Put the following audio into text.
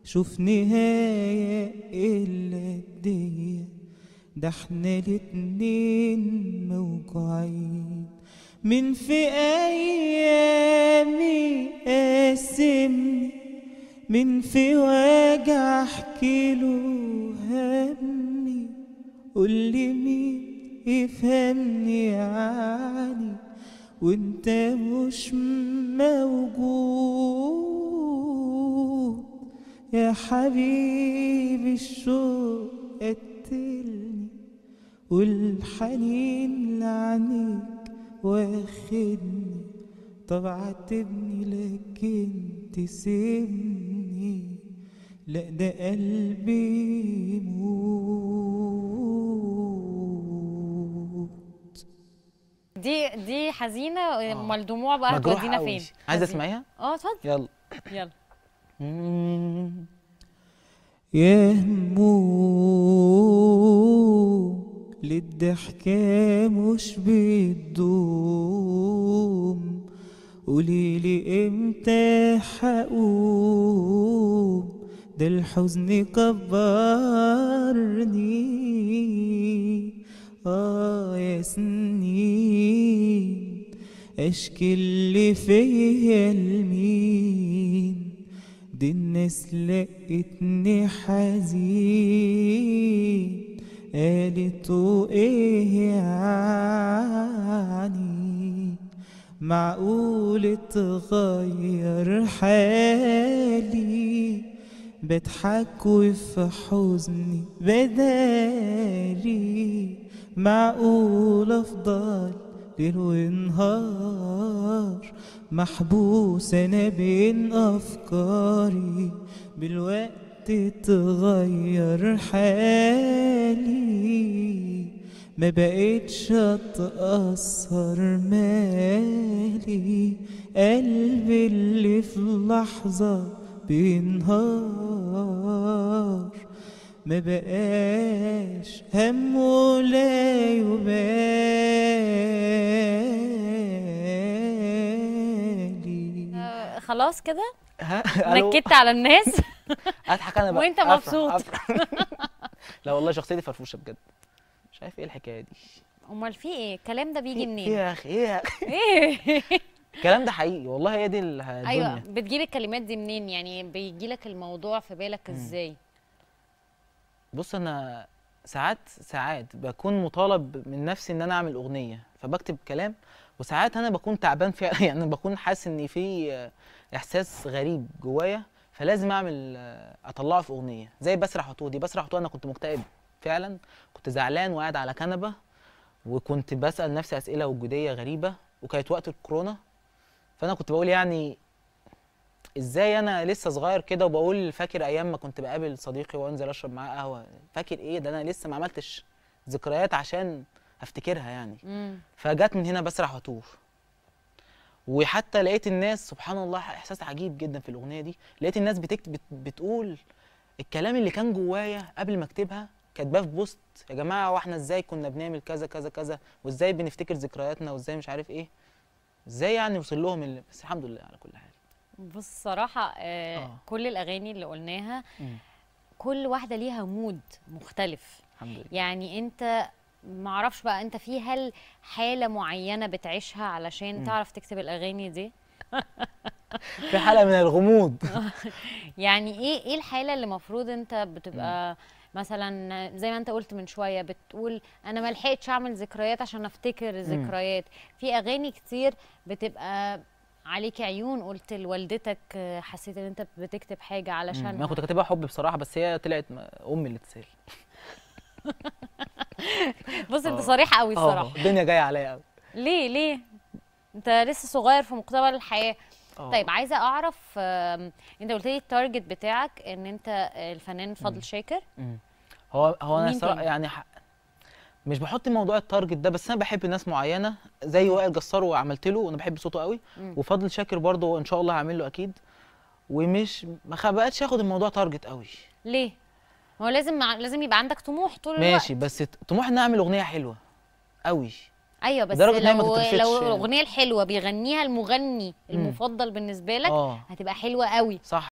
شوف نهاية إلا الدية ده احنا الاتنين موجوعين من في أيامي قاسمني من في وجع احكيله همي قولي مين يفهمني يعني وانت مش موجود يا حبيبي الشوق قتلني والحنين لعنيك واخدني طب عاتبني لكن تسيبني لا ده قلبي يموت دي دي حزينه امال الدموع بقى مجروحة هتودينا أوي. فين عايزه حزينة. تسمعيها اه اتفضل يلا يلا يا هموم للضحكة مش بتدوم قوليلي امتى حقوم ده الحزن كبرني اه يا سنين اشكي اللي فيا لمين دي الناس لقتني حزين قالت ايه يعني معقول اتغير حالي بضحك وفي حزني بدالي معقول افضل ليل ونهار محبوس انا بين افكاري بالوقت اتغير حالي ما بقتش اتأثر مالي قلبي اللي في لحظة بينهار ما بقاش هم ولا يبالي آه خلاص كده ها ألو؟ نكدت على الناس اضحك انا بقى وأنت أفرح، مبسوط. أفرح. لا والله شخصيتي فرفوشه بجد مش عارف ايه الحكايه دي امال في ايه الكلام ده بيجي ايه منين يا اخي ايه يا اخي ايه الكلام ده حقيقي والله هي دي ال- الدنيا ايوه بتجيلك الكلمات دي منين يعني بيجيلك الموضوع في بالك ازاي بص انا ساعات ساعات بكون مطالب من نفسي ان انا اعمل اغنيه فبكتب كلام وساعات انا بكون تعبان فيها يعني بكون حاسس ان في احساس غريب جوايا فلازم اعمل اطلعه في اغنيه زي بسرح وتوه دي بسرح وتوه انا كنت مكتئب فعلا كنت زعلان وقاعد على كنبه وكنت بسال نفسي اسئله وجوديه غريبه وكانت وقت الكورونا فانا كنت بقول يعني ازاي انا لسه صغير كده وبقول فاكر ايام ما كنت بقابل صديقي وانزل اشرب معاه قهوه فاكر ايه ده انا لسه ما عملتش ذكريات عشان افتكرها يعني امم فجت من هنا بسرح واتوه وحتى لقيت الناس سبحان الله احساس عجيب جدا في الاغنيه دي لقيت الناس بتكتب بت بتقول الكلام اللي كان جوايا قبل ما اكتبها كاتباه في بوست يا جماعه واحنا ازاي كنا بنعمل كذا كذا كذا وازاي بنفتكر ذكرياتنا وازاي مش عارف ايه ازاي يعني وصل لهم اللي بس الحمد لله على كل حال بص صراحه آه آه. كل الاغاني اللي قلناها مم. كل واحده ليها مود مختلف الحمد لله يعني انت معرفش بقى انت في هل حاله معينه بتعيشها علشان مم. تعرف تكتب الاغاني دي في حاله من الغموض يعني ايه ايه الحاله اللي المفروض انت بتبقى مثلا زي ما انت قلت من شويه بتقول انا ما لحقتش اعمل ذكريات عشان افتكر ذكريات في اغاني كتير بتبقى عليك عيون قلت لوالدتك آه، حسيت ان انت بتكتب حاجه مم. علشان انا كنت كاتبها حب بصراحه بس هي طلعت م- امي اللي تسال بص انت آه. صريح قوي اه الصراحه الدنيا جايه عليا قوي ليه ليه انت لسه صغير في مقتبل الحياه آه. طيب عايزه اعرف آم، انت قلت لي التارجت بتاعك ان انت الفنان فضل شاكر مم. هو هو انا مين صراحه تاني؟ يعني ح... مش بحط موضوع التارجت ده بس انا بحب ناس معينه زي وائل جسار وعملت له وانا بحب صوته قوي مم. وفضل شاكر برضه ان شاء الله هعمل له اكيد ومش ما خ- بقتش اخد الموضوع تارجت قوي ليه هو لازم مع... لازم يبقى عندك طموح طول الوقت ماشي بس ت- طموحي ان اعمل اغنيه حلوه قوي ايوه بس لدرجة إن هي ما لو تترفتش لو يعني. الاغنيه الحلوه بيغنيها المغني المفضل بالنسبه لك اه هتبقى حلوه قوي صح